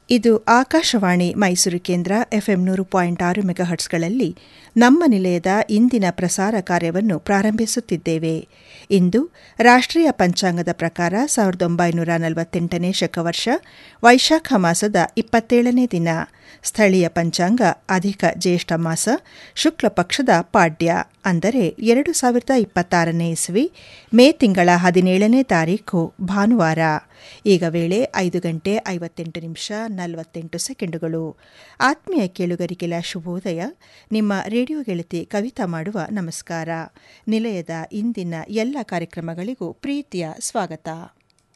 ಇದು ಆಕಾಶವಾಣಿ ಮೈಸೂರು ಕೇಂದ್ರ ಎಫ್ಎಂ ನೂರು ಪಾಯಿಂಟ್ ಆರು ಮೆಗಾಹರ್ಟ್ಸ್ಗಳಲ್ಲಿ ನಮ್ಮ ನಿಲಯದ ಇಂದಿನ ಪ್ರಸಾರ ಕಾರ್ಯವನ್ನು ಪ್ರಾರಂಭಿಸುತ್ತಿದ್ದೇವೆ ಇಂದು ರಾಷ್ಟ್ರೀಯ ಪಂಚಾಂಗದ ಪ್ರಕಾರ ಸಾವಿರದ ಒಂಬೈನೂರ ನಲವತ್ತೆಂಟನೇ ಶಕವರ್ಷ ವೈಶಾಖ ಮಾಸದ ಇಪ್ಪತ್ತೇಳನೇ ದಿನ ಸ್ಥಳೀಯ ಪಂಚಾಂಗ ಅಧಿಕ ಜ್ಯೇಷ್ಠ ಮಾಸ ಶುಕ್ಲ ಪಕ್ಷದ ಪಾಡ್ಯ ಅಂದರೆ ಎರಡು ಸಾವಿರದ ಇಪ್ಪತ್ತಾರನೇ ಇಸ್ವಿ ಮೇ ತಿಂಗಳ ಹದಿನೇಳನೇ ತಾರೀಖು ಭಾನುವಾರ ಈಗ ವೇಳೆ ಐದು ಗಂಟೆ ಐವತ್ತೆಂಟು ನಿಮಿಷ ನಲವತ್ತೆಂಟು ಸೆಕೆಂಡುಗಳು ಆತ್ಮೀಯ ಕೇಳುಗರಿಗೆಲ್ಲ ಶುಭೋದಯ ನಿಮ್ಮ ರೇಡಿಯೋ ಗೆಳತಿ ಕವಿತಾ ಮಾಡುವ ನಮಸ್ಕಾರ ನಿಲಯದ ಇಂದಿನ ಎಲ್ಲ ಕಾರ್ಯಕ್ರಮಗಳಿಗೂ ಪ್ರೀತಿಯ ಸ್ವಾಗತ